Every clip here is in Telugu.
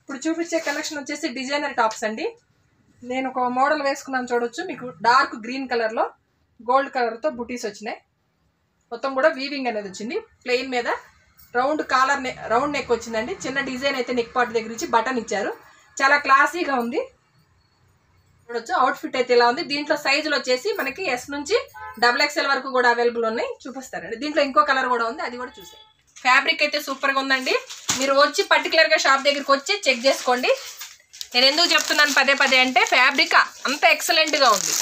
ఇప్పుడు చూపించే కలెక్షన్ వచ్చేసి డిజైనర్ టాప్స్ అండి నేను ఒక మోడల్ వేసుకున్నాను చూడొచ్చు మీకు డార్క్ గ్రీన్ కలర్లో గోల్డ్ కలర్తో బుటీస్ వచ్చినాయి మొత్తం కూడా వీవింగ్ అనేది వచ్చింది ప్లెయిన్ మీద round collar neck round neck వచ్చిందండి చిన్న డిజైన్ అయితే నెక్ పార్ట్ దగ్గర నుంచి బటన్ ఇచ్చారు చాలా క్లాసీగా ఉంది చూడొచ్చు అవుట్ఫిట్ అయితే ఇలా ఉంది దీంట్లో సైజులు వచ్చేసి మనకి ఎస్ నుంచి డబుల్ ఎక్స్ఎల్ వరకు కూడా అవైలబుల్ ఉన్నాయి చూపిస్తారండి దీంట్లో ఇంకో కలర్ కూడా ఉంది అది కూడా చూసాయి ఫ్యాబ్రిక్ అయితే సూపర్గా ఉందండి మీరు వచ్చి పర్టికులర్గా షాప్ దగ్గరికి వచ్చి చెక్ చేసుకోండి నేను ఎందుకు చెప్తున్నాను పదే పదే అంటే ఫ్యాబ్రిక్ అంత ఎక్సలెంట్గా ఉంది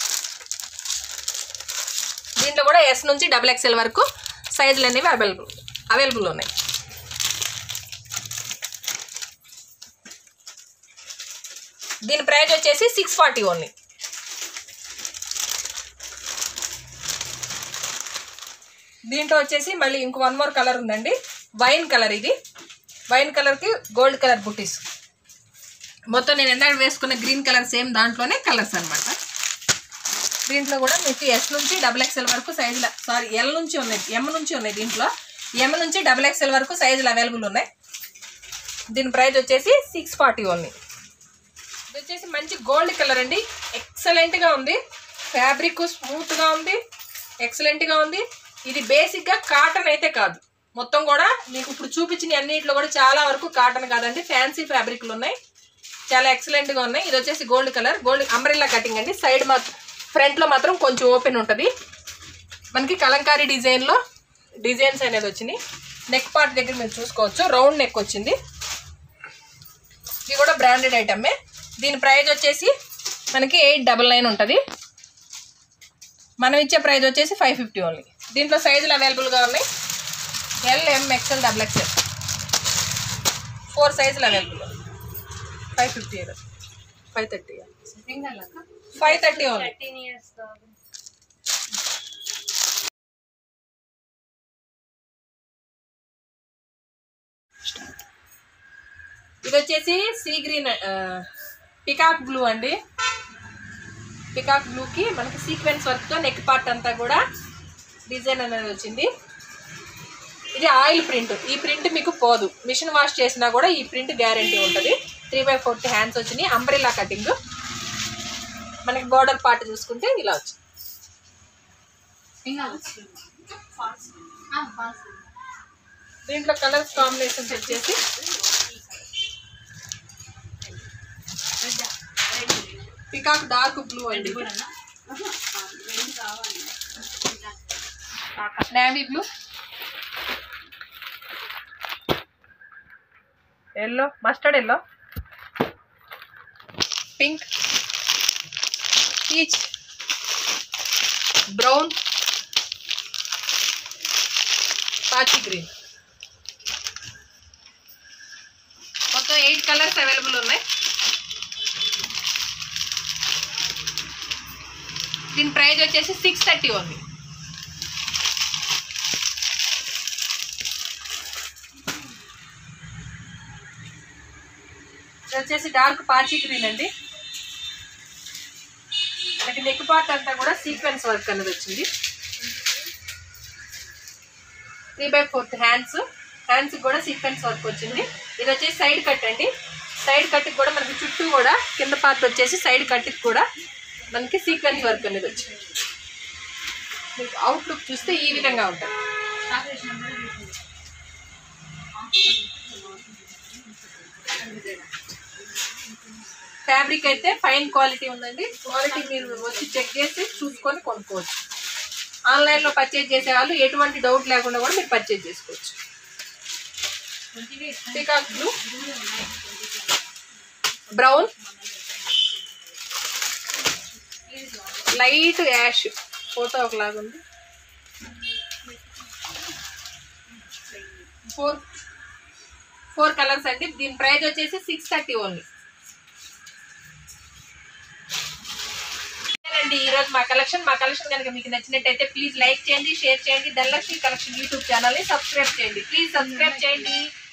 దీంట్లో కూడా ఎస్ నుంచి డబుల్ ఎక్స్ఎల్ వరకు సైజులు అనేవి అవైలబుల్ అవైలబుల్ ఉన్నాయి దీని ప్రైస్ వచ్చేసి సిక్స్ ఫార్టీ ఓన్లీ దీంట్లో వచ్చేసి మళ్ళీ ఇంకో వన్ మోర్ కలర్ ఉందండి వైన్ కలర్ ఇది వైన్ కలర్కి గోల్డ్ కలర్ బుటీస్ మొత్తం నేను ఎందాక వేసుకున్న గ్రీన్ కలర్ సేమ్ దాంట్లోనే కలర్స్ అన్నమాట దీంట్లో కూడా మీకు ఎస్ నుంచి డబుల్ ఎక్స్ఎల్ వరకు సైజులు సారీ ఎల్ నుంచి ఉన్నాయి ఎం నుంచి ఉన్నాయి దీంట్లో ఎం నుంచి డబుల్ ఎక్స్ఎల్ వరకు సైజులు అవైలబుల్ ఉన్నాయి దీని ప్రైస్ వచ్చేసి సిక్స్ ఫార్టీ ఓన్లీ ఇది వచ్చేసి మంచి గోల్డ్ కలర్ అండి ఎక్సలెంట్గా ఉంది ఫ్యాబ్రిక్ స్మూత్గా ఉంది ఎక్సలెంట్గా ఉంది ఇది బేసిక్గా కాటన్ అయితే కాదు మొత్తం కూడా మీకు ఇప్పుడు చూపించిన అన్నింటిలో కూడా చాలా వరకు కాటన్ కాదండి ఫ్యాన్సీ ఫ్యాబ్రిక్లు ఉన్నాయి చాలా ఎక్సలెంట్గా ఉన్నాయి ఇది వచ్చేసి gold colour gold umbrella cutting అండి సైడ్ మాత్రం ఫ్రంట్లో మాత్రం కొంచెం ఓపెన్ ఉంటుంది మనకి కలంకారీ డిజైన్లో డిజైన్స్ అనేది వచ్చినాయి నెక్ పార్ట్ దగ్గర మీరు చూసుకోవచ్చు రౌండ్ నెక్ వచ్చింది ఇది కూడా బ్రాండెడ్ ఐటమే దీని ప్రైస్ వచ్చేసి మనకి ఎయిట్ డబల్ నైన్ ఉంటుంది మనం ఇచ్చే ప్రైస్ వచ్చేసి ఫైవ్ ఫిఫ్టీ ఓన్లీ దీంట్లో సైజులు అవైలబుల్గా ఉన్నాయి L M XL double XL four సైజులు available five fifty five thirty five thirty only ఇది వచ్చేసి సీ గ్రీన్ పికాక్ బ్లూ అండి పికాక్ బ్లూకి మనకి సీక్వెన్స్ వర్క్తో నెక్ పార్ట్ అంతా కూడా డిజైన్ అనేది వచ్చింది ఇది ఆయిల్ ప్రింట్ ఈ ప్రింట్ మీకు పోదు మిషన్ వాష్ చేసినా కూడా ఈ ప్రింట్ గ్యారంటీ ఉంటుంది త్రీ బై ఫోర్టీ హ్యాండ్స్ వచ్చినాయి అంబ్రిల్లా కటింగ్ మనకి బార్డర్ పార్ట్ చూసుకుంటే ఇలా వచ్చింది దీంట్లో కలర్స్ కాంబినేషన్స్ వచ్చేసి పికాక్ డార్క్ బ్లూ అండి navy blue yellow mustard yellow pink peach brown పాచి గ్రీన్ మొత్తం ఎయిట్ కలర్స్ అవైలబుల్ ఉన్నాయి దీని ప్రైస్ వచ్చేసి సిక్స్ థర్టీ ఓన్లీ ఇది వచ్చేసి డార్క్ పాచి గ్రీన్ అండి మనకి నెక్ పార్ట్ అంతా కూడా సీక్వెన్స్ వర్క్ అనేది వచ్చింది three by fourth hands hands కూడా సీక్వెన్స్ వర్క్ వచ్చింది ఇది వచ్చేసి సైడ్ కట్ అండి సైడ్ కట్కి కూడా మనకి చుట్టూ కూడా కింద పార్ట్ వచ్చేసి సైడ్ కట్కి కూడా మనకి సీక్వెన్స్ వర్క్ అనేది వచ్చింది మీకు అవుట్లుక్ చూస్తే ఈ విధంగా ఉంటుంది ఫ్యాబ్రిక్ అయితే ఫైన్ క్వాలిటీ ఉందండి క్వాలిటీ మీరు వచ్చి చెక్ చేసి చూసుకొని కొనుక్కోవచ్చు ఆన్లైన్లో పర్చేజ్ చేసే వాళ్ళు ఎటువంటి డౌట్ లేకుండా కూడా మీరు పర్చేజ్ చేసుకోవచ్చు peacock blue brown light ash photo ఒకలాగా ఉంది ఫోర్ ఫోర్ కలర్స్ అండి దీని ప్రైస్ వచ్చేసి సిక్స్ థర్టీ ఓన్లీ అండి ఈ రోజు మా కలెక్షన్ మా కలెక్షన్ కనుక మీకు నచ్చినట్టయితే ప్లీజ్ లైక్ చేయండి షేర్ చేయండి ధనలక్ష్మి కలెక్షన్ యూట్యూబ్ ఛానల్ని సబ్స్క్రైబ్ చేయండి ప్లీజ్ సబ్స్క్రైబ్ చేయండి